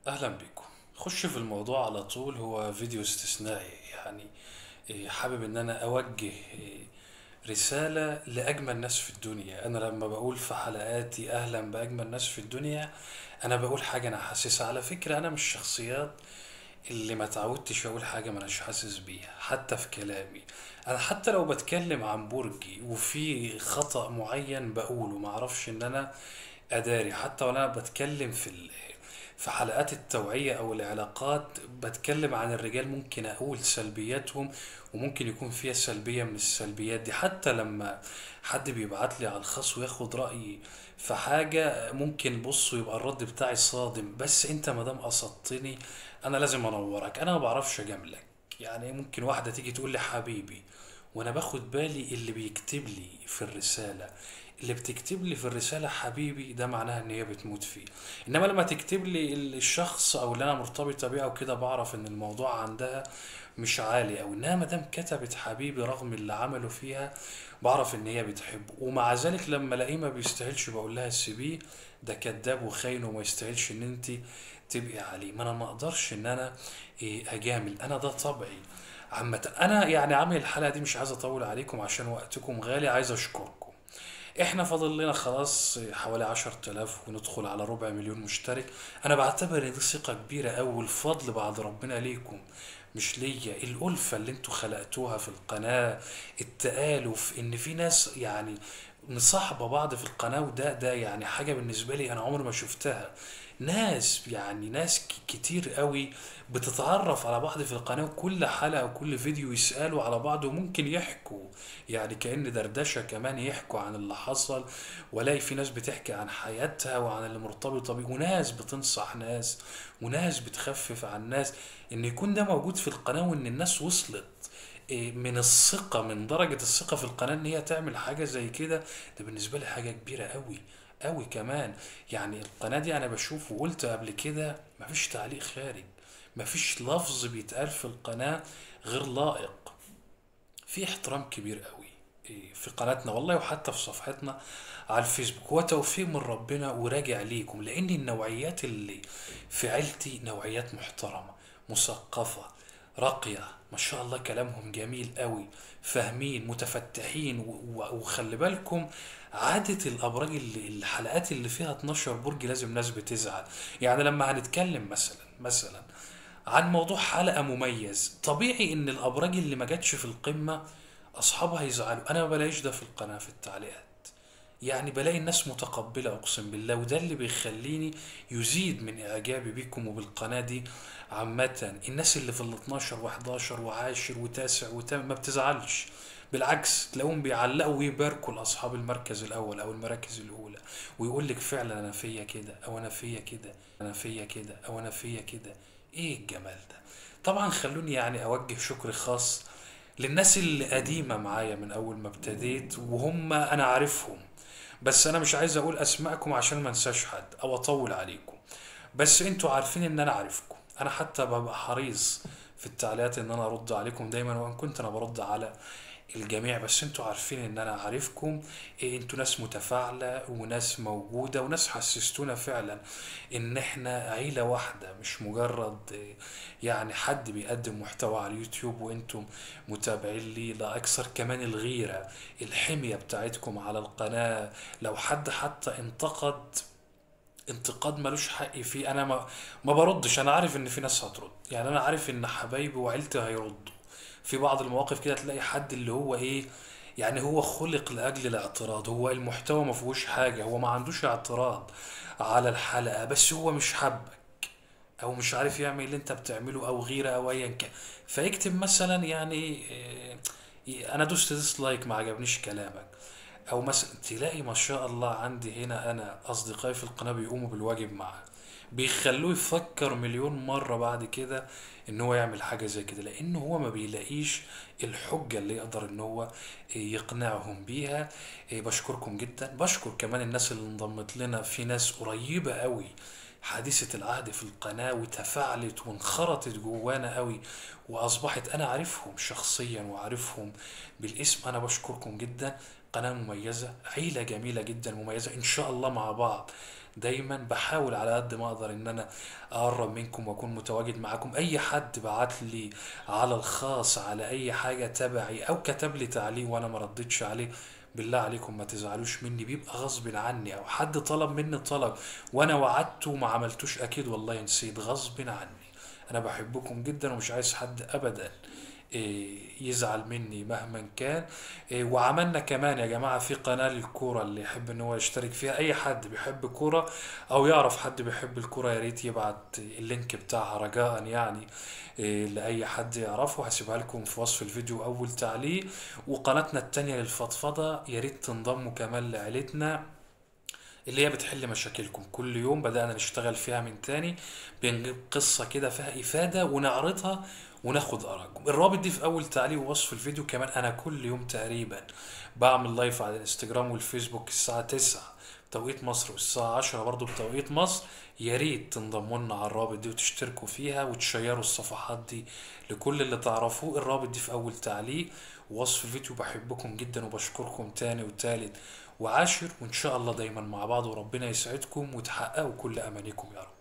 أهلا بكم خش في الموضوع على طول هو فيديو استثنائي يعني إيه، حابب إن أنا أوجه إيه، رسالة لأجمل ناس في الدنيا أنا لما بقول في حلقاتي أهلا بأجمل ناس في الدنيا أنا بقول حاجة أنا حاسسها على فكرة أنا مش شخصيات اللي ما تعودتش أقول حاجة ما أناش حاسس بيها حتى في كلامي أنا حتى لو بتكلم عن برجي وفي خطأ معين بقوله ما أعرفش إن أنا أداري حتى وأنا بتكلم في ال... في حلقات التوعية أو العلاقات بتكلم عن الرجال ممكن أقول سلبياتهم وممكن يكون فيها سلبية من السلبيات دي حتى لما حد بيبعت لي على الخاص وياخد رأيي في حاجة ممكن بص يبقى الرد بتاعي صادم بس انت مادام قصدتني انا لازم انورك انا ما بعرفش اجاملك يعني ممكن واحدة تيجي تقول لي حبيبي وانا باخد بالي اللي بيكتب لي في الرسالة اللي بتكتب لي في الرسالة حبيبي ده معناها ان هي بتموت فيه انما لما تكتب لي الشخص او اللي انا مرتبطة بيه او كده بعرف ان الموضوع عندها مش عالي او انها مادام كتبت حبيبي رغم اللي عمله فيها بعرف ان هي بتحبه ومع ذلك لما الاقيه ما بيستاهلش بقول لها سيبيه ده كذاب وخاين وما يستاهلش ان انت تبقي عليه ما انا ما اقدرش ان انا إيه، اجامل انا ده طبعي عامة انا يعني عامل الحلقة دي مش عايز اطول عليكم عشان وقتكم غالي عايز اشكركم احنا فاضل لنا خلاص حوالي عشر تلاف وندخل على ربع مليون مشترك انا بعتبر ان دي ثقة كبيرة اوي والفضل بعد ربنا ليكم مش ليا الألفة اللي انتوا خلقتوها في القناة التآلف ان في ناس يعني مصاحبة بعض في القناة وده ده يعني حاجة بالنسبة لي انا عمري ما شفتها ناس يعني ناس ك- كتير قوي بتتعرف على بعض في القناة وكل حلقة وكل فيديو يسألوا على بعض وممكن يحكوا يعني كأن دردشة كمان يحكوا عن اللي حصل والاقي في ناس بتحكي عن حياتها وعن اللي مرتبطة بيه وناس بتنصح ناس وناس بتخفف عن ناس ان يكون ده موجود في القناة وان الناس وصلت إيه، من الثقة من درجة الثقة في القناة ان هي تعمل حاجة زي كده ده بالنسبة لي حاجة كبيرة قوي قوي كمان يعني القناة دي انا بشوف وقلت قبل كده مفيش تعليق خارج مفيش لفظ بيتقال في القناة غير لائق في احترام كبير قوي إيه، في قناتنا والله وحتى في صفحتنا على الفيسبوك هو توفيق من ربنا وراجع ليكم لان النوعيات اللي في عيلتي نوعيات محترمة مثقفة راقية ما شاء الله كلامهم جميل قوي فاهمين متفتحين و- و- وخلي بالكم عادة الأبراج اللي الحلقات اللي فيها 12 برج لازم ناس بتزعل يعني لما هنتكلم مثلا مثلا عن موضوع حلقة مميز طبيعي ان الابراج اللي ما جاتش في القمة اصحابها يزعلوا انا ما بلاقيش ده في القناة في التعليقات يعني بلاقي الناس متقبلة اقسم بالله وده اللي بيخليني يزيد من اعجابي بيكم وبالقناة دي عامة الناس اللي في ال 12 و11 و10 و9 و8 ما بتزعلش بالعكس تلاقيهم بيعلقوا ويباركوا لاصحاب المركز الاول او المراكز الاولى ويقول لك فعلا انا فيا كده او انا فيا كده انا فيا كده او انا فيا كده ايه الجمال ده طبعا خلوني يعني اوجه شكر خاص للناس اللي قديمة معايا من اول ما ابتديت وهم انا عارفهم بس انا مش عايز اقول اسماءكم عشان ما انساش حد او اطول عليكم بس انتوا عارفين ان انا عارفكم انا حتى ببقى حريص في التعليقات ان انا ارد عليكم دايما وان كنت انا برد على الجميع بس انتوا عارفين ان انا عارفكم إيه انتوا ناس متفاعلة وناس موجودة وناس حسستونا فعلا ان احنا عيلة واحدة مش مجرد إيه، يعني حد بيقدم محتوى على اليوتيوب وانتم متابعين لي لا اكثر كمان الغيرة الحمية بتاعتكم على القناة لو حد حتى انتقد انتقاد ملوش حق فيه انا ما ما بردش انا عارف ان في ناس هترد يعني انا عارف ان حبايبي وعيلتي هيردوا في بعض المواقف كده تلاقي حد اللي هو ايه يعني هو خلق لاجل الاعتراض هو المحتوى ما فيهوش حاجه هو ما عندوش اعتراض على الحلقه بس هو مش حابك او مش عارف يعمل اللي انت بتعمله او غيره او ايا كان فيكتب مثلا يعني إيه، انا دوست ديسلايك ما عجبنيش كلامك او مثلا تلاقي ما شاء الله عندي هنا انا اصدقائي في القناه بيقوموا بالواجب معاه بيخلوه يفكر مليون مره بعد كده ان هو يعمل حاجه زي كده لان هو ما بيلاقيش الحجه اللي يقدر ان هو يقنعهم بيها إيه، بشكركم جدا بشكر كمان الناس اللي انضمت لنا في ناس قريبه قوي حديثة العهد في القناة وتفاعلت وانخرطت جوانا قوي وأصبحت أنا عارفهم شخصيا وعارفهم بالاسم أنا بشكركم جدا قناة مميزة عيلة جميلة جدا مميزة إن شاء الله مع بعض دايما بحاول على قد ما اقدر ان انا اقرب منكم واكون متواجد معاكم اي حد بعت لي على الخاص على اي حاجة تبعي او كتب لي تعليق وانا ما ردتش عليه بالله عليكم ما تزعلوش مني بيبقى غصب عني او حد طلب مني طلب وانا وعدته وما عملتوش اكيد والله نسيت غصب عني انا بحبكم جدا ومش عايز حد ابدا إيه، يزعل مني مهما كان إيه، وعملنا كمان يا جماعة في قناة للكورة اللي يحب ان هو يشترك فيها اي حد بيحب الكورة او يعرف حد بيحب الكورة يا ريت يبعت اللينك بتاعها رجاء يعني إيه، لأي حد يعرفه هسيبها لكم في وصف الفيديو اول تعليق وقناتنا التانية للفضفضة يا ريت تنضموا كمان لعيلتنا اللي هي بتحل مشاكلكم كل يوم بدأنا نشتغل فيها من تاني بنجيب قصة كده فيها إفادة ونعرضها وناخد آرائكم الرابط دي في أول تعليق ووصف الفيديو كمان أنا كل يوم تقريبا بعمل لايف على الانستجرام والفيسبوك الساعة 9 بتوقيت مصر والساعة 10 برضو بتوقيت مصر يا ريت تنضموا لنا على الرابط دي وتشتركوا فيها وتشيروا الصفحات دي لكل اللي تعرفوه الرابط دي في أول تعليق ووصف الفيديو بحبكم جدا وبشكركم تاني وتالت وعاشر وإن شاء الله دايما مع بعض وربنا يسعدكم وتحققوا كل أمانيكم يا رب